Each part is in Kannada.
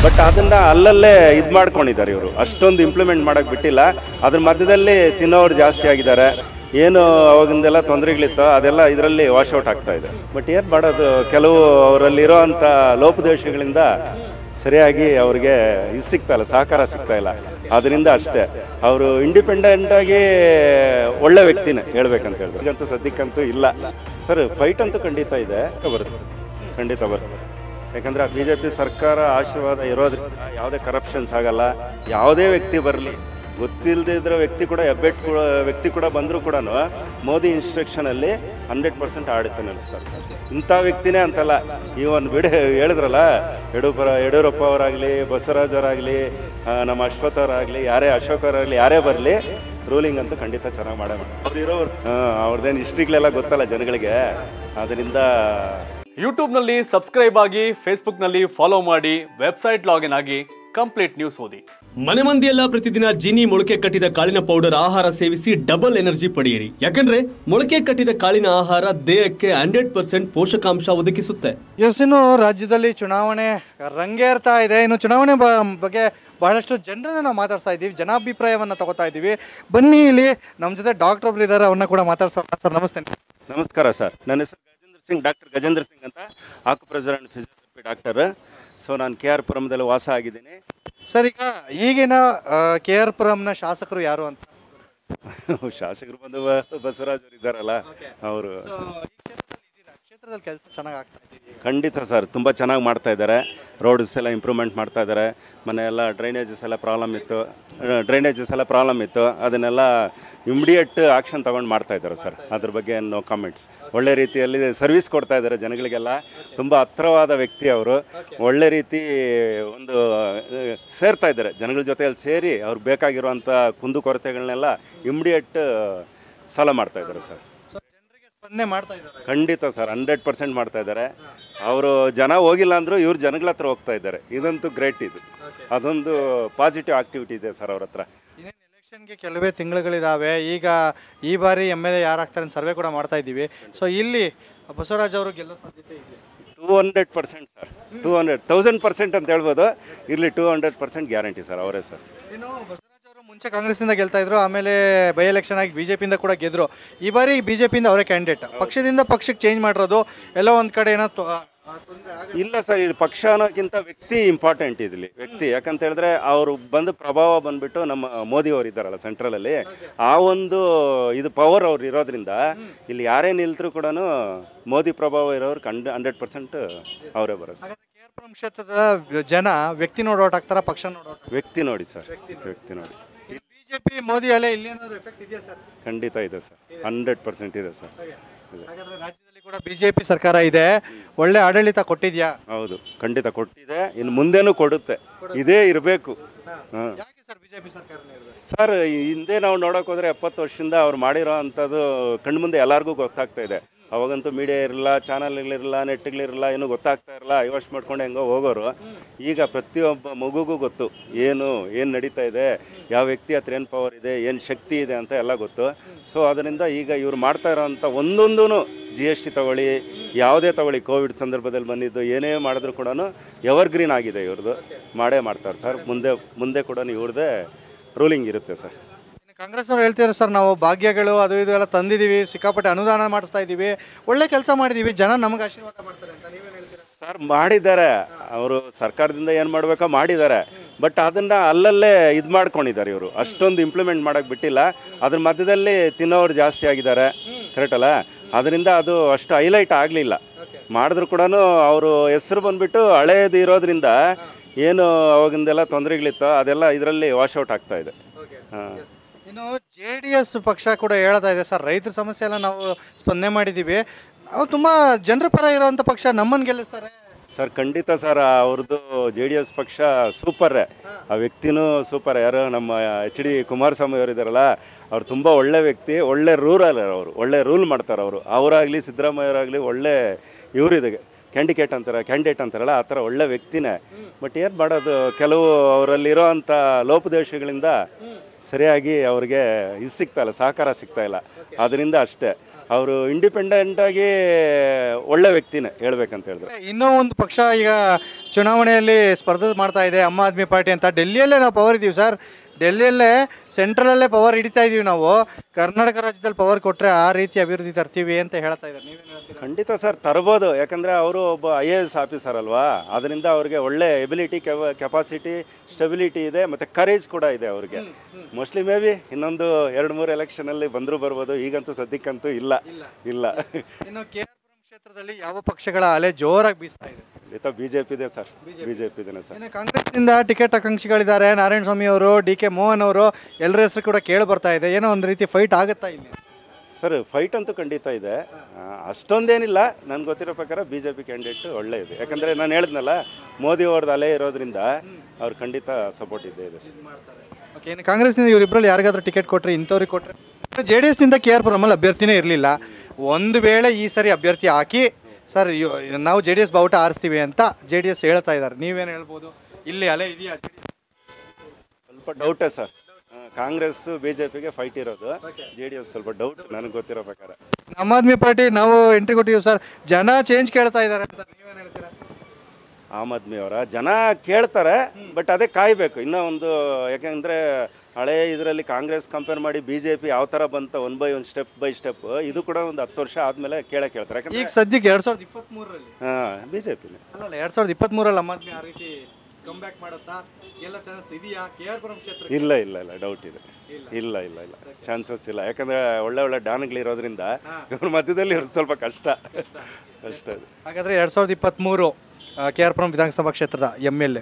ಬಟ್ ಅದನ್ನ ಅಲ್ಲಲ್ಲೇ ಇದು ಮಾಡ್ಕೊಂಡಿದ್ದಾರೆ ಇವರು ಅಷ್ಟೊಂದು ಇಂಪ್ಲಿಮೆಂಟ್ ಮಾಡಕ್ ಬಿಟ್ಟಿಲ್ಲ ಅದ್ರ ಮಧ್ಯದಲ್ಲಿ ತಿನ್ನೋರು ಜಾಸ್ತಿ ಆಗಿದ್ದಾರೆ ಏನು ಅವಾಗಿಂದೆಲ್ಲ ತೊಂದರೆಗಳಿತ್ತು ಅದೆಲ್ಲ ಇದರಲ್ಲಿ ವಾಶೌಟ್ ಆಗ್ತಾ ಇದೆ ಬಟ್ ಏನು ಮಾಡೋದು ಕೆಲವು ಅವರಲ್ಲಿರೋ ಅಂಥ ಲೋಪದೋಷಗಳಿಂದ ಸರಿಯಾಗಿ ಅವ್ರಿಗೆ ಇದು ಸಿಗ್ತಾ ಇಲ್ಲ ಸಹಕಾರ ಸಿಗ್ತಾ ಇಲ್ಲ ಅದರಿಂದ ಅಷ್ಟೇ ಅವರು ಇಂಡಿಪೆಂಡೆಂಟ್ ಆಗಿ ಒಳ್ಳೆ ವ್ಯಕ್ತಿನೇ ಹೇಳ್ಬೇಕಂತ ಹೇಳಿದ್ರೆ ಈಗಂತೂ ಸದ್ಯಕ್ಕಂತೂ ಇಲ್ಲ ಸರ್ ಫೈಟ್ ಅಂತೂ ಖಂಡಿತ ಇದೆ ಬರುತ್ತೆ ಖಂಡಿತ ಬರುತ್ತೆ ಯಾಕಂದ್ರೆ ಬಿ ಜೆ ಪಿ ಸರ್ಕಾರ ಆಶೀರ್ವಾದ ಇರೋದ್ರಿಂದ ಯಾವುದೇ ಕರಪ್ಷನ್ಸ್ ಆಗಲ್ಲ ಯಾವುದೇ ವ್ಯಕ್ತಿ ಬರಲಿ ಗೊತ್ತಿಲ್ಲದೆ ಇದ್ರೆ ವ್ಯಕ್ತಿ ಕೂಡ ಹೆಬ್ಬೆಟ್ ಕೂಡ ವ್ಯಕ್ತಿ ಕೂಡ ಬಂದರೂ ಕೂಡ ಮೋದಿ ಇನ್ಸ್ಟ್ರಕ್ಷನಲ್ಲಿ ಹಂಡ್ರೆಡ್ ಪರ್ಸೆಂಟ್ ಆಡಳಿತ ನಡೆಸ್ತಾರೆ ಸರ್ ಇಂಥ ವ್ಯಕ್ತಿನೇ ಅಂತಲ್ಲ ಇವನ್ ಬಿಡಿ ಹೇಳಿದ್ರಲ್ಲ ಯಡಿಯೂರಪ್ಪ ಯಡಿಯೂರಪ್ಪ ಅವರಾಗಲಿ ಬಸವರಾಜ್ ಅವರಾಗಲಿ ನಮ್ಮ ಅಶ್ವಥ್ ಅವರಾಗಲಿ ಯಾರೇ ಅಶೋಕ್ ಅವರಾಗಲಿ ಯಾರೇ ಬರಲಿ ರೂಲಿಂಗ್ ಅಂತೂ ಖಂಡಿತ ಚೆನ್ನಾಗಿ ಮಾಡೇ ಮಾಡಿ ಅವ್ರು ಇರೋರು ಅವ್ರದ್ದೇನು ಹಿಸ್ಟ್ರಿಗಳೆಲ್ಲ ಗೊತ್ತಲ್ಲ ಜನಗಳಿಗೆ ಅದರಿಂದ ಯೂಟ್ಯೂಬ್ನಲ್ಲಿ ಸಬ್ಸ್ಕ್ರೈಬ್ ಆಗಿ ಫೇಸ್ಬುಕ್ನಲ್ಲಿ ಫಾಲೋ ಮಾಡಿ ವೆಬ್ಸೈಟ್ ಲಾಗಿನ್ ಆಗಿ ಕಂಪ್ಲೀಟ್ ನ್ಯೂಸ್ ಓದಿ ಮನೆ ಮಂದಿಯೆಲ್ಲ ಪ್ರತಿದಿನ ಜೀನಿ ಮೊಳಕೆ ಕಟ್ಟಿದ ಕಾಳಿನ ಪೌಡರ್ ಆಹಾರ ಸೇವಿಸಿ ಡಬಲ್ ಎನರ್ಜಿ ಪಡೆಯಿರಿ ಯಾಕಂದ್ರೆ ಮೊಳಕೆ ಕಟ್ಟಿದ ಕಾಳಿನ ಆಹಾರ ದೇಹಕ್ಕೆ ಹಂಡ್ರೆಡ್ ಪರ್ಸೆಂಟ್ ಪೋಷಕಾಂಶ ಒದಗಿಸುತ್ತೆ ಎಸ್ ಇನ್ನು ರಾಜ್ಯದಲ್ಲಿ ಚುನಾವಣೆ ರಂಗೇರ್ತಾ ಇದೆ ಇನ್ನು ಚುನಾವಣೆ ಬ ಬಗ್ಗೆ ಬಹಳಷ್ಟು ಜನರನ್ನ ನಾವು ಮಾತಾಡ್ತಾ ಇದ್ದೀವಿ ಜನಾಭಿಪ್ರಾಯವನ್ನು ತಗೋತಾ ಇದ್ದೀವಿ ಬನ್ನಿ ಇಲ್ಲಿ ನಮ್ಮ ಜೊತೆ ಡಾಕ್ಟರ್ ಒಬ್ರು ಇದ್ದಾರೆ ಅವ್ರನ್ನ ಕೂಡ ಮಾತಾಡ್ಸೋಣ ಸರ್ ನಮಸ್ತೆ ನಮಸ್ಕಾರ ಸರ್ ನನ್ನ ಹೆಸರು ಗಜೇಂದ್ರ ಸಿಂಗ್ ಡಾಕ್ಟರ್ ಗಜೇಂದ್ರ ಸಿಂಗ್ ಅಂತ ಆಕು ಪ್ರೆಸಿಡೆಂಟ್ ಫಿಸಿಯೋಥೆರಪಿ ಡಾಕ್ಟರ್ ಸೊ ನಾನು ಕೆ ಆರ್ ಪುರಮದಲ್ಲಿ ವಾಸ ಆಗಿದ್ದೀನಿ ಸರ್ ಈಗ ಈಗಿನ ಕೆ ಆರ್ ಪುರಂನ ಶಾಸಕರು ಯಾರು ಅಂತ ಶಾಸಕರು ಬಂದು ಬ- ಬಸವರಾಜ್ ಅವರು ಇದ್ದಾರಲ್ಲ ಅವರು ಕ್ಷೇತ್ರದಲ್ಲಿ ಕೆಲಸ ಚೆನ್ನಾಗಿ ಆಗ್ತಾ ಇದೆ ಖಂಡಿತ ಸರ್ ತುಂಬ ಚೆನ್ನಾಗಿ ಮಾಡ್ತಾ ಇದ್ದಾರೆ ರೋಡ್ಸ್ ಎಲ್ಲ ಇಂಪ್ರೂವ್ಮೆಂಟ್ ಮಾಡ್ತಾ ಇದ್ದಾರೆ ಮನೆ ಎಲ್ಲ ಡ್ರೈನೇಜಸ್ ಎಲ್ಲ ಪ್ರಾಬ್ಲಮ್ ಇತ್ತು ಡ್ರೈನೇಜಸ್ ಎಲ್ಲ ಪ್ರಾಬ್ಲಮ್ ಇತ್ತು ಅದನ್ನೆಲ್ಲ ಇಮಿಡಿಯೇಟ್ ಆಕ್ಷನ್ ತೊಗೊಂಡು ಮಾಡ್ತಾ ಇದ್ದಾರೆ ಸರ್ ಅದ್ರ ಬಗ್ಗೆ ನೋ ಕಾಮೆಂಟ್ಸ್ ಒಳ್ಳೆ ರೀತಿಯಲ್ಲಿ ಸರ್ವಿಸ್ ಕೊಡ್ತಾ ಇದ್ದಾರೆ ಜನಗಳಿಗೆಲ್ಲ ತುಂಬ ಹತ್ರವಾದ ವ್ಯಕ್ತಿ ಅವರು ಒಳ್ಳೆ ರೀತಿ ಒಂದು ಆ, ಸೇರ್ತಾ ಇದ್ದಾರೆ ಜನಗಳ ಜೊತೆಯಲ್ಲಿ ಸೇರಿ ಅವ್ರಿಗೆ ಬೇಕಾಗಿರುವಂಥ ಕುಂದುಕೊರತೆಗಳನ್ನೆಲ್ಲ ಇಮಿಡಿಯೇಟ್ ಸಾಲ ಮಾಡ್ತಾ ಇದ್ದಾರೆ ಸರ್ ಸೊ ಜನರಿಗೆ ಸ್ಪಂದನೆ ಮಾಡ್ತಾ ಇದ್ದಾರೆ ಖಂಡಿತ ಸರ್ ಹಂಡ್ರೆಡ್ ಪರ್ಸೆಂಟ್ ಮಾಡ್ತಾ ಇದ್ದಾರೆ ಅವರು ಜನ ಹೋಗಿಲ್ಲ ಅಂದರೂ ಇವ್ರು ಜನಗಳ ಹತ್ರ ಹೋಗ್ತಾ ಇದ್ದಾರೆ ಇದಂತೂ ಗ್ರೇಟ್ ಇದು ಅದೊಂದು ಪಾಸಿಟಿವ್ ಆಕ್ಟಿವಿಟಿ ಇದೆ ಸರ್ ಅವ್ರ ಹತ್ರ ಇನ್ನೇನು ಎಲೆಕ್ಷನ್ಗೆ ಕೆಲವೇ ತಿಂಗಳುಗಳಿದಾವೆ ಈಗ ಈ ಬಾರಿ ಎಮ್ ಎಲ್ ಎ ಯಾರಾಗ್ತಾರೆ ಅಂತ ಸರ್ವೆ ಕೂಡ ಮಾಡ್ತಾ ಇದ್ದೀವಿ ಸೊ ಇಲ್ಲಿ ಬಸವರಾಜ್ ಅವರು ಗೆಲ್ಲೋ ಸಾಧ್ಯತೆ ಇದೆ two hundred percent sir two hundred thousand percent ಅಂತ ಹೇಳ್ಬೋದು ಇಲ್ಲಿ two hundred percent guarantee sir ಅವರೇ ಸರ್ ಇನ್ನು ಬಸವರಾಜ್ ಅವರು ಮುಂಚೆ ಕಾಂಗ್ರೆಸ್ನಿಂದ ಗೆಲ್ತಾ ಇದ್ರು ಆಮೇಲೆ ಬೈ ಎಲೆಕ್ಷನ್ ಆಗಿ ಬಿಜೆಪಿಯಿಂದ ಕೂಡ ಗೆದ್ರು ಈ ಬಾರಿ ಬಿಜೆಪಿಯಿಂದ ಅವರೇ ಕ್ಯಾಂಡಿಡೇಟ್ ಪಕ್ಷದಿಂದ ಪಕ್ಷಕ್ಕೆ ಚೇಂಜ್ ಮಾಡಿರೋದು ಎಲ್ಲೋ ಒಂದು ಕಡೆ ಏನೋ ತೊ- ಆ, ತೊಂದ್ರೆ ಆಗ- ಇಲ್ಲ ಸರ್ ಇದು ಪಕ್ಷ ಅನ್ನೋಕ್ಕಿಂತ ವ್ಯಕ್ತಿ ಇಂಪಾರ್ಟೆಂಟ್ ಇಲ್ಲಿ ವ್ಯಕ್ತಿ ಯಾಕಂತ ಹೇಳಿದ್ರೆ ಅವರು ಬಂದು ಪ್ರಭಾವ ಬಂದ್ಬಿಟ್ಟು ನಮ್ಮ ಮೋದಿ ಅವರು ಇದ್ದಾರಲ್ಲ ಸೆಂಟ್ರಲಲ್ಲಿ ಆ ಒಂದು ಇದು ಪವರ್ ಅವ್ರು ಇರೋದ್ರಿಂದ ಇಲ್ಲಿ ಯಾರೇ ನಿಲ್ತರೂ ಕೂಡ ಮೋದಿ ಪ್ರಭಾವ ಇರೋರು ಕಂಡು ಹಂಡ್ರೆಡ್ ಪರ್ಸೆಂಟ್ ಅವರೇ ಬರೋದು ಹಾಗಾದ್ರೆ ಕೆ ಆರ್ ಪುರಂ ಕ್ಷೇತ್ರದ ಜನ ವ್ಯಕ್ತಿ ನೋಡೋಟ್ ಆಗ್ತಾರ ಪಕ್ಷ ನೋಡೋಟ್ ವ್ಯಕ್ತಿ ನೋಡಿ ಸರ್ ವ್ಯಕ್ತಿ ನೋಡಿ ಬಿಜೆಪಿ ಮೋದಿ ಅಲೆ ಇಲ್ಲಿ ಏನಾದ್ರು ಎಫೆಕ್ಟ್ ಇದೆಯಾ ಸರ್ ಖಂಡಿತ ಇದೆ ಸರ್ ಹಂಡ್ರೆಡ್ ಪರ್ಸೆಂಟ್ ಇದೆ ಸರ್ ಹಾಗಾದ್ರೆ ರಾಜ್ಯದಲ್ಲಿ ಕೂಡ ಬಿಜೆಪಿ ಸರ್ಕಾರ ಇದೆ ಒಳ್ಳೆ ಆಡಳಿತ ಕೊಟ್ಟಿದ್ಯಾ ಹೌದು ಖಂಡಿತ ಕೊಟ್ಟಿದೆ ಇನ್ನು ಮುಂದೇನೂ ಕೊಡುತ್ತೆ ಇದೇ ಇರಬೇಕು ಹಾಂ ಯಾಕೆ ಸರ್ ಬಿಜೆಪಿ ಸರ್ಕಾರ ಸರ್ ಈ ಹಿಂದೆ ನಾವು ನೋಡೋಕೆ ಹೋದ್ರೆ ಎಪ್ಪತ್ತು ವರ್ಷದಿಂದ ಅವ್ರು ಮಾಡಿರೋ ಅಂಥದ್ದು ಕಣ್ಮುಂದೆ ಎಲ್ಲರಿಗೂ ಗೊತ್ತಾಗ್ತಾ ಇದೆ ಅವಾಗಂತೂ ಮೀಡಿಯಾ ಇರಲ್ಲ ಚಾನಲ್ಗಳಿರಲ್ಲ ನೆಟ್ಗಳಿರಲ್ಲ ಏನೂ ಗೊತ್ತಾಗ್ತಾ ಇರಲ್ಲ ಐವಾಶ್ ಮಾಡ್ಕೊಂಡು ಹೆಂಗೋ ಹೋಗೋರು ಈಗ ಪ್ರತಿಯೊಬ್ಬ ಮಗುಗೂ ಗೊತ್ತು ಏನು ಏನು ನಡೀತಾ ಇದೆ ಯಾವ ವ್ಯಕ್ತಿ ಹತ್ರ ಏನು ಪವರ್ ಇದೆ ಏನು ಶಕ್ತಿ ಇದೆ ಅಂತ ಎಲ್ಲ ಗೊತ್ತು ಸೊ ಅದರಿಂದ ಈಗ ಇವ್ರು ಮಾಡ್ತಾ ಇರೋವಂಥ ಒಂದೊಂದೂ ಜಿ ಎಸ್ ಟಿ ತಗೊಳ್ಳಿ ಯಾವುದೇ ತಗೊಳ್ಳಿ ಕೋವಿಡ್ ಸಂದರ್ಭದಲ್ಲಿ ಬಂದಿದ್ದು ಏನೇ ಮಾಡಿದ್ರು ಕೂಡ ಎವರ್ ಗ್ರೀನ್ ಆಗಿದೆ ಇವ್ರದ್ದು ಮಾಡೇ ಮಾಡ್ತಾರೆ ಸರ್ ಮುಂದೆ ಮುಂದೆ ಕೂಡ ಇವ್ರದ್ದೇ ರೂಲಿಂಗ್ ಇರುತ್ತೆ ಸರ್ ಇನ್ನು ಕಾಂಗ್ರೆಸ್ ಅವ್ರು ಹೇಳ್ತಿದ್ದಾರೆ ಸರ್ ನಾವು ಭಾಗ್ಯಗಳು ಅದು ಇದು ಎಲ್ಲ ತಂದಿದ್ದೀವಿ ಸಿಕ್ಕಾಪಟ್ಟೆ ಅನುದಾನ ಮಾಡಿಸ್ತಾ ಇದ್ದೀವಿ ಒಳ್ಳೆ ಕೆಲಸ ಮಾಡಿದ್ದೀವಿ ಜನ ನಮಗೆ ಆಶೀರ್ವಾದ ಮಾಡ್ತಾರೆ ಅಂತ ನೀವೇನು ಹೇಳ್ತೀರಾ ಸರ್ ಮಾಡಿದ್ದಾರೆ ಅವರು ಸರ್ಕಾರದಿಂದ ಏನು ಮಾಡಬೇಕೋ ಮಾಡಿದ್ದಾರೆ ಬಟ್ ಅದನ್ನ ಅಲ್ಲಲ್ಲೇ ಇದು ಮಾಡ್ಕೊಂಡಿದ್ದಾರೆ ಇವರು ಅಷ್ಟೊಂದು ಇಂಪ್ಲಿಮೆಂಟ್ ಮಾಡೋಕ್ಕೆ ಬಿಟ್ಟಿಲ್ಲ ಅದ್ರ ಮಧ್ಯದಲ್ಲಿ ತಿನ್ನೋರು ಜಾಸ್ತಿ ಆಗಿದ್ದಾರೆ ಕರೆಕ್ಟ್ ಅಲ್ಲ ಅದರಿಂದ ಅದು ಅಷ್ಟು ಹೈಲೈಟ್ ಆಗಲಿಲ್ಲ ಮಾಡಿದ್ರು ಕೂಡ ಅವರು ಹೆಸರು ಬಂದ್ಬಿಟ್ಟು ಹಳೇದು ಇರೋದ್ರಿಂದ ಏನು ಅವಾಗಿಂದೆಲ್ಲ ತೊಂದರೆಗಳಿತ್ತು ಅದೆಲ್ಲ ಇದರಲ್ಲಿ ವಾಶೌಟ್ ಆಗ್ತಾ ಇದೆ ಹಾಂ ಇನ್ನು ಜೆ ಡಿ ಎಸ್ ಪಕ್ಷ ಕೂಡ ಹೇಳ್ತಾ ಇದೆ ಸರ್ ರೈತರ ಸಮಸ್ಯೆ ಎಲ್ಲ ನಾವು ಸ್ಪಂದನೆ ಮಾಡಿದ್ದೀವಿ ನಾವು ತುಂಬ ಜನರ ಪರ ಇರೋವಂಥ ಪಕ್ಷ ನಮ್ಮನ್ನು ಗೆಲ್ಲಿಸ್ತಾರೆ ಸರ್ ಖಂಡಿತ ಸರ್ ಅವ್ರದ್ದು ಜೆ ಡಿ ಎಸ್ ಪಕ್ಷ ಸೂಪರೇ ಆ ವ್ಯಕ್ತಿನೂ ಸೂಪರ್ ಯಾರು ನಮ್ಮ ಎಚ್ ಡಿ ಕುಮಾರಸ್ವಾಮಿ ಅವರು ಇದ್ದಾರಲ್ಲ ಅವ್ರು ತುಂಬ ಒಳ್ಳೆ ವ್ಯಕ್ತಿ ಒಳ್ಳೆ ರೂರಲ್ ಅವರು ಒಳ್ಳೆ ರೂಲ್ ಮಾಡ್ತಾರೆ ಅವರು ಅವರಾಗಲಿ ಸಿದ್ದರಾಮಯ್ಯವರಾಗಲಿ ಒಳ್ಳೆ ಇವರಿದೆ ಕ್ಯಾಂಡಿಕೇಟ್ ಅಂತಾರೆ ಕ್ಯಾಂಡಿಡೇಟ್ ಅಂತಾರಲ್ಲ ಆ ಥರ ಒಳ್ಳೆ ವ್ಯಕ್ತಿನೇ ಬಟ್ ಏನು ಮಾಡೋದು ಕೆಲವು ಅವರಲ್ಲಿರೋ ಅಂಥ ಲೋಪದೋಷಗಳಿಂದ ಸರಿಯಾಗಿ ಅವ್ರಿಗೆ ಇದು ಸಿಗ್ತಾ ಇಲ್ಲ ಸಹಕಾರ ಸಿಗ್ತಾ ಇಲ್ಲ ಅದರಿಂದ ಅಷ್ಟೇ ಅವರು ಇಂಡಿಪೆಂಡೆಂಟಾಗಿ ಒಳ್ಳೆ ವ್ಯಕ್ತಿನೇ ಹೇಳ್ಬೇಕಂತ ಹೇಳಿದ್ರೆ ಇನ್ನೂ ಒಂದು ಪಕ್ಷ ಈಗ ಚುನಾವಣೆಯಲ್ಲಿ ಸ್ಪರ್ಧೆ ಮಾಡ್ತಾ ಇದೆ ಆಮ್ ಆದ್ಮಿ ಪಾರ್ಟಿ ಅಂತ ಡೆಲ್ಲಿಯಲ್ಲೇ ನಾವು ಪವರ್ ಇದ್ದೀವಿ ಸರ್ ಡೆಲ್ಲಿಯಲ್ಲೇ ಸೆಂಟ್ರಲಲ್ಲೇ ಪವರ್ ಹಿಡಿತಾ ಇದೀವಿ ನಾವು ಕರ್ನಾಟಕ ರಾಜ್ಯದಲ್ಲಿ ಪವರ್ ಕೊಟ್ಟರೆ ಆ ರೀತಿ ಅಭಿವೃದ್ಧಿ ತರ್ತೀವಿ ಅಂತ ಹೇಳ್ತಾ ಇದ್ದಾರೆ ನೀವೇನು ಹೇಳ್ತೀರಾ ಖಂಡಿತ ಸರ್ ತರ್ಬೋದು ಯಾಕಂದರೆ ಅವರು ಒಬ್ಬ ಐ ಎ ಎಸ್ ಆಫೀಸರ್ ಅಲ್ವಾ ಅದರಿಂದ ಅವ್ರಿಗೆ ಒಳ್ಳೆ ಎಬಿಲಿಟಿ ಕೆಪಾಸಿಟಿ ಸ್ಟೆಬಿಲಿಟಿ ಇದೆ ಮತ್ತು ಕರೇಜ್ ಕೂಡ ಇದೆ ಅವ್ರಿಗೆ ಮೋಸ್ಟ್ಲಿ ಮೇ ಬಿ ಇನ್ನೊಂದು ಎರಡು ಮೂರು ಎಲೆಕ್ಷನಲ್ಲಿ ಬಂದರೂ ಬರ್ಬೋದು ಈಗಂತೂ ಸದ್ಯಕ್ಕಂತೂ ಇಲ್ಲ ಇಲ್ಲ ಇನ್ನು ಕೆ ಆರ್ ಪುರಂ ಕ್ಷೇತ್ರದಲ್ಲಿ ಯಾವ ಪಕ್ಷಗಳ ಅಲೆ ಜೋರಾಗಿ ಬೀಸ್ತಾ ಇದೆ ಈತ ಬಿ ಜೆ ಪಿ ಇದೆ ಸರ್ ಬಿ ಜೆ ಪಿ ಇದೇನೆ ಸರ್ ಇನ್ನು ಕಾಂಗ್ರೆಸ್ನಿಂದ ಟಿಕೆಟ್ ಆಕಾಂಕ್ಷಿಗಳಿದ್ದಾರೆ ನಾರಾಯಣ ಸ್ವಾಮಿ ಅವರು ಡಿ ಕೆ ಮೋಹನ್ ಅವರು ಎಲ್ಲರ ಹೆಸರು ಕೂಡ ಕೇಳಿ ಬರ್ತಾ ಇದೆ ಏನೋ ಒಂದು ರೀತಿ ಫೈಟ್ ಆಗುತ್ತಾ ಇಲ್ಲಿ ಸರ್ ಫೈಟ್ ಅಂತೂ ಖಂಡಿತ ಇದೆ ಆ, ಅಷ್ಟೊಂದೇನಿಲ್ಲ ನನ್ಗೆ ಗೊತ್ತಿರೋ ಪ್ರಕಾರ ಬಿ ಜೆ ಪಿ ಕ್ಯಾಂಡಿಡೇಟ್ ಒಳ್ಳೆ ಇದೆ ಯಾಕಂದರೆ ನಾನು ಹೇಳಿದ್ನಲ್ಲ ಮೋದಿ ಅವ್ರದ್ದು ಅಲೆ ಇರೋದ್ರಿಂದ ಅವ್ರು ಖಂಡಿತ ಸಪೋರ್ಟ್ ಇದ್ದೇ ಇದೆ ಸರ್ ಓಕೆ ಇನ್ನು ಕಾಂಗ್ರೆಸ್ನಿಂದ ಇವರಿಬ್ಬರಲ್ಲಿ ಯಾರಿಗಾದ್ರೂ ಟಿಕೆಟ್ ಕೊಟ್ಟರೆ ಇಂಥವ್ರಿಗೆ ಕೊಟ್ಟರೆ ಜೆ ಡಿ ಎಸ್ನಿಂದ ಕೆ ಆರ್ ಪುರಮಲ್ಲಿ ಅಭ್ಯರ್ಥಿನೇ ಇರಲಿಲ್ಲ ಒಂದು ವೇಳೆ ಈ ಸರಿ ಅಭ್ಯರ್ಥಿ ಹಾಕಿ ಸರ್ ಇವ್- ನಾವು ಜೆ ಡಿ ಎಸ್ ಬಾವುಟ ಆರಿಸ್ತೀವಿ ಅಂತ ಜೆ ಡಿ ಎಸ್ ಹೇಳ್ತಾ ಇದ್ದಾರೆ ನೀವೇನು ಹೇಳ್ಬೋದು ಇಲ್ಲಿ ಅಲೆ ಇದೆಯಾ ಸ್ವಲ್ಪ ಡೌಟೇ ಸರ್ ಆ, ಕಾಂಗ್ರೆಸ್ ಬಿ ಜೆ ಪಿಗೆ ಫೈಟ್ ಇರೋದು ಜೆ ಡಿ ಎಸ್ ಸ್ವಲ್ಪ ಡೌಟ್ ನನಗೆ ಗೊತ್ತಿರೋ ಪ್ರಕಾರ ಆಮ್ ಆದ್ಮಿ ಪಾರ್ಟಿ ನಾವು ಎಂಟ್ರಿ ಕೊಟ್ಟಿದ್ದೀವಿ ಸರ್ ಜನ ಚೇಂಜ್ ಕೇಳ್ತಾ ಇದ್ದಾರೆ ಅಂತ ನೀವೇನು ಹೇಳ್ತೀರಾ ಆಮ್ ಆದ್ಮಿ ಅವರ ಜನ ಕೇಳ್ತಾರೆ ಬಟ್ ಅದೇ ಕಾಯಬೇಕು ಇನ್ನೂ ಒಂದು ಯಾಕೆಂದರೆ ಹಳೆ ಇದರಲ್ಲಿ ಕಾಂಗ್ರೆಸ್ ಕಂಪೇರ್ ಮಾಡಿ ಬಿ ಜೆ ಪಿ ಯಾವ ಥರ ಬಂತ one by one step by step ಇದು ಕೂಡ ಒಂದು ಹತ್ತು ವರ್ಷ ಆದಮೇಲೆ ಕೇಳೇ ಕೇಳ್ತಾರೆ ಯಾಕಂದ್ರೆ ಈಗ ಸದ್ಯಕ್ಕೆ ಎರಡು ಸಾವಿರದ ಇಪ್ಪತ್ತ್ಮೂರರಲ್ಲಿ ಹಾಂ ಬಿ ಜೆ ಪಿನೇ ಅಲ್ಲಲ್ಲ ಎರಡು ಸಾವಿರದ ಇಪ್ಪತ್ತ್ಮೂರಲ್ಲಿ ಆಮ್ ಆದ್ಮಿ ಆ ರೀತಿ ಕಮ್ ಬ್ಯಾಕ್ ಮಾಡುತ್ತಾ ಎಲ್ಲ ಚಾನ್ಸ್ ಇದೆಯಾ ಕೆ ಆರ್ ಪುರಂ ಕ್ಷೇತ್ರ ಇಲ್ಲ ಇಲ್ಲ ಇಲ್ಲ ಡೌಟ್ ಇದೆ ಇಲ್ಲ ಇಲ್ಲ ಇಲ್ಲ ಚಾನ್ಸಸ್ ಇಲ್ಲ ಯಾಕಂದ್ರೆ ಒಳ್ಳೆ ಒಳ್ಳೆ ಡಾನ್ಗಳಿರೋದ್ರಿಂದ ಇವ್ರ ಮಧ್ಯದಲ್ಲಿ ಇವ್ರಿಗೆ ಸ್ವಲ್ಪ ಕಷ್ಟ ಕಷ್ಟ ಇದೆ ಹಾಗಾದ್ರೆ ಎರಡು ಸಾವಿರದ ಇಪ್ಪತ್ತ್ಮೂರು ಕೆ ಆರ್ ಪುರಂ ವಿಧಾನಸಭಾ ಕ್ಷೇತ್ರದ ಎಮ್ ಎಲ್ ಎ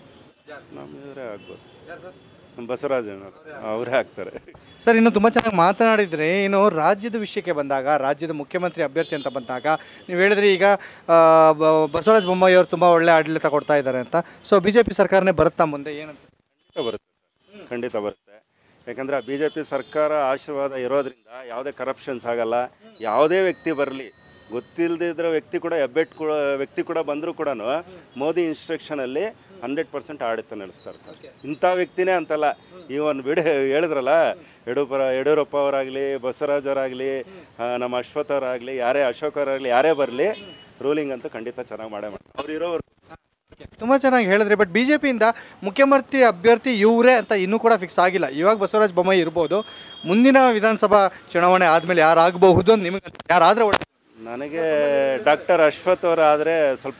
ನಮ್ಮ ಇವರೇ ಆಗ್ಬೋದು ನಮ್ಮ ಬಸವರಾಜನವರು ಅವರೇ ಆಗ್ತಾರೆ ಸರ್ ಇನ್ನು ತುಂಬ ಚೆನ್ನಾಗಿ ಮಾತನಾಡಿದ್ರಿ ಇನ್ನು ರಾಜ್ಯದ ವಿಷಯಕ್ಕೆ ಬಂದಾಗ ರಾಜ್ಯದ ಮುಖ್ಯಮಂತ್ರಿ ಅಭ್ಯರ್ಥಿ ಅಂತ ಬಂದಾಗ ನೀವು ಹೇಳಿದ್ರಿ ಈಗ ಆ, ಬ- ಬಸವರಾಜ ಬೊಮ್ಮಾಯಿ ಅವರು ತುಂಬ ಒಳ್ಳೆ ಆಡಳಿತ ಕೊಡ್ತಾ ಇದ್ದಾರೆ ಅಂತ ಸೊ ಬಿ ಜೆ ಪಿ ಸರ್ಕಾರನೇ ಬರುತ್ತಾ ಮುಂದೆ ಏನನ್ಸುತ್ತೆ ಖಂಡಿತ ಬರುತ್ತೆ ಸರ್ ಖಂಡಿತ ಬರುತ್ತೆ ಯಾಕಂದರೆ ಬಿ ಜೆ ಪಿ ಸರ್ಕಾರ ಆಶೀರ್ವಾದ ಇರೋದ್ರಿಂದ ಯಾವುದೇ ಕರಪ್ಷನ್ಸ್ ಆಗಲ್ಲ ಯಾವುದೇ ವ್ಯಕ್ತಿ ಬರಲಿ ಗೊತ್ತಿಲ್ಲದಿದ್ರೋ ವ್ಯಕ್ತಿ ಕೂಡ ಹೆಬ್ಬೆಟ್ ಕೂಡ ವ್ಯಕ್ತಿ ಕೂಡ ಬಂದರೂ ಕೂಡ ಮೋದಿ ಇನ್ಸ್ಟ್ರಕ್ಷನಲ್ಲಿ ಹಂಡ್ರೆಡ್ ಪರ್ಸೆಂಟ್ ಆಡಳಿತ ನಡೆಸ್ತಾರೆ ಸರ್ ಇಂಥ ವ್ಯಕ್ತಿನೇ ಅಂತಲ್ಲ ಇವನ್ ಬಿಡ ಹೇಳಿದ್ರಲ್ಲ ಯಡಿಯೂರಪ್ಪ ಯಡಿಯೂರಪ್ಪ ಅವರಾಗಲಿ ಬಸವರಾಜ್ ಅವರಾಗಲಿ ನಮ್ಮ ಅಶ್ವಥ್ ಅವರಾಗಲಿ ಯಾರೇ ಅಶೋಕ್ ಅವರಾಗಲಿ ಯಾರೇ ಬರಲಿ ರೂಲಿಂಗ್ ಅಂತೂ ಖಂಡಿತ ಚೆನ್ನಾಗಿ ಮಾಡೇ ಮಾಡ್ತಾರೆ ಅವ್ರು ಇರೋವರೆಗೂ ತುಂಬ ಚೆನ್ನಾಗಿ ಹೇಳಿದ್ರಿ ಬಟ್ ಬಿ ಜೆ ಪಿಯಿಂದ ಮುಖ್ಯಮಂತ್ರಿ ಅಭ್ಯರ್ಥಿ ಇವರೇ ಅಂತ ಇನ್ನೂ ಕೂಡ ಫಿಕ್ಸ್ ಆಗಿಲ್ಲ ಇವಾಗ ಬಸವರಾಜ ಬೊಮ್ಮಾಯಿ ಇರ್ಬೋದು ಮುಂದಿನ ವಿಧಾನಸಭಾ ಚುನಾವಣೆ ಆದಮೇಲೆ ಯಾರಾಗಬಹುದು ಅಂತ ನಿಮಗೆ ಯಾರಾದರೆ ಒಳ್ಳೆ ನನಗೆ ಡಾಕ್ಟರ್ ಅಶ್ವಥ್ ಅವರು ಆದರೆ ಸ್ವಲ್ಪ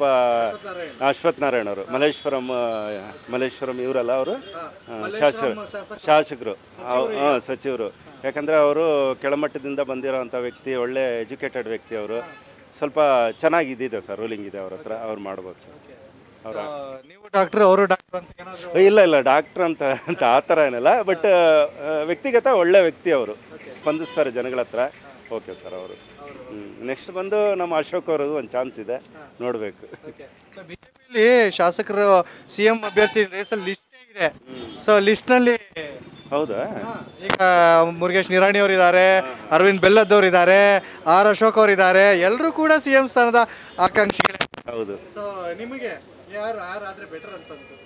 ಅಶ್ವಥ್ ನಾರಾಯಣ ಅವರು ಮಲ್ಲೇಶ್ವರಂ ಆ, ಮಲ್ಲೇಶ್ವರಂ ಇವರಲ್ಲ ಅವರು ಶಾಸಕರು ಶಾಸಕರು ಹಾಂ ಸಚಿವರು ಯಾಕಂದರೆ ಅವರು ಕೆಳಮಟ್ಟದಿಂದ ಬಂದಿರೋವಂಥ ವ್ಯಕ್ತಿ ಒಳ್ಳೆ ಎಜುಕೇಟೆಡ್ ವ್ಯಕ್ತಿ ಅವರು ಸ್ವಲ್ಪ ಚೆನ್ನಾಗಿ ಇದಿದೆ ಸರ್ ರೂಲಿಂಗ್ ಇದೆ ಅವ್ರ ಹತ್ರ ಅವ್ರು ಮಾಡ್ಬೋದು ಸರ್ ಅವರ ನೀವು ಡಾಕ್ಟ್ರ್ ಅವರು ಡಾಕ್ಟರ್ ಅಂತ ಏನಾದರೂ ಇಲ್ಲ ಇಲ್ಲ ಡಾಕ್ಟ್ರ್ ಅಂತ ಅಂತ ಆ ಥರ ಏನಿಲ್ಲ ಬಟ್ ವ್ಯಕ್ತಿಗತ ಒಳ್ಳೆ ವ್ಯಕ್ತಿ ಅವರು ಸ್ಪಂದಿಸ್ತಾರೆ ಜನಗಳ ಹತ್ರ ಓಕೆ ಸರ್ ಅವರು ನೆಕ್ಸ್ಟ್ ಬಂದು ನಮ್ಮ ಅಶೋಕ್ ಅವ್ರಿಗೂ ಒಂದು ಚಾನ್ಸ್ ಇದೆ ನೋಡಬೇಕು ಸೊ ಬಿಜೆಪಿಯಲ್ಲಿ ಶಾಸಕರು ಸಿ ಎಂ ಅಭ್ಯರ್ಥಿ ರೇಸಲ್ಲಿ ಲಿಸ್ಟೇ ಇದೆ ಸೊ ಲಿಸ್ಟ್ನಲ್ಲಿ ಹೌದಾ ಈಗ ಮುರುಗೇಶ್ ನಿರಾಣಿ ಅವರು ಇದ್ದಾರೆ ಅರವಿಂದ್ ಬೆಲ್ಲದ್ದವ್ರು ಇದ್ದಾರೆ ಆರ್ ಅಶೋಕ್ ಅವರು ಇದ್ದಾರೆ ಎಲ್ಲರೂ ಕೂಡ ಸಿ ಎಂ ಸ್ಥಾನದ ಆಕಾಂಕ್ಷಿಗಳೇ ಹೌದು ಸೊ ನಿಮಗೆ ಯಾರು ಯಾರಾದ್ರೆ ಬೆಟರ್ ಅಂತ ಅನ್ಸುತ್ತೆ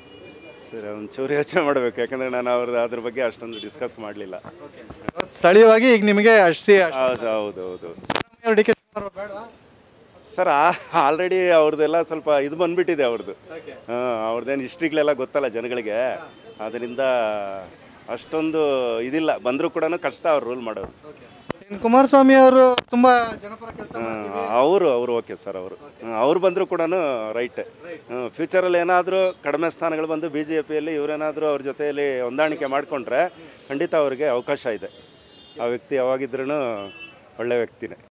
ಸರಿ ಒಂಚೂರು ಯೋಚನೆ ಮಾಡಬೇಕು ಯಾಕಂದರೆ ನಾನು ಅವ್ರದ್ದು ಅದ್ರ ಬಗ್ಗೆ ಅಷ್ಟೊಂದು ಡಿಸ್ಕಸ್ ಮಾಡಲಿಲ್ಲ ಸ್ಥಳೀಯವಾಗಿ ಈಗ ನಿಮಗೆ ಅಶ್ರೀ ಹೌದು ಹೌದು ಹೌದು ಡಿ ಕೆ ಶಿವಕುಮಾರ್ ಅವ್ರು ಬೇಡವಾ ಸರ್ ಆಲ್ರೆಡಿ ಅವ್ರದ್ದೆಲ್ಲ ಸ್ವಲ್ಪ ಇದು ಬಂದ್ಬಿಟ್ಟಿದೆ ಅವ್ರದ್ದು ಹಾಂ ಅವ್ರದ್ದೇನು ಹಿಸ್ಟ್ರಿಗಳೆಲ್ಲ ಗೊತ್ತಲ್ಲ ಜನಗಳಿಗೆ ಅದರಿಂದ ಅಷ್ಟೊಂದು ಇದಿಲ್ಲ ಬಂದರೂ ಕೂಡ ಕಷ್ಟ ಅವ್ರು ರೂಲ್ ಮಾಡೋದು ಇನ್ನು ಕುಮಾರಸ್ವಾಮಿ ಅವರು ತುಂಬಾ ಜನಪರ ಕೆಲಸ ಅವರು ಅವರು ಓಕೆ ಸರ್ ಅವರು ಅವ್ರು ಬಂದರೂ ಕೂಡ ರೈಟ್ ಫ್ಯೂಚರಲ್ಲಿ ಏನಾದರೂ ಕಡಿಮೆ ಸ್ಥಾನಗಳು ಬಂದು ಬಿ ಜೆ ಪಿಯಲ್ಲಿ ಇವರೇನಾದರೂ ಅವ್ರ ಜೊತೆಯಲ್ಲಿ ಹೊಂದಾಣಿಕೆ ಮಾಡಿಕೊಂಡ್ರೆ ಖಂಡಿತ ಅವ್ರಿಗೆ ಅವಕಾಶ ಇದೆ ಆ ವ್ಯಕ್ತಿ ಯಾವಾಗಿದ್ರೂ ಒಳ್ಳೆ ವ್ಯಕ್ತಿನೇ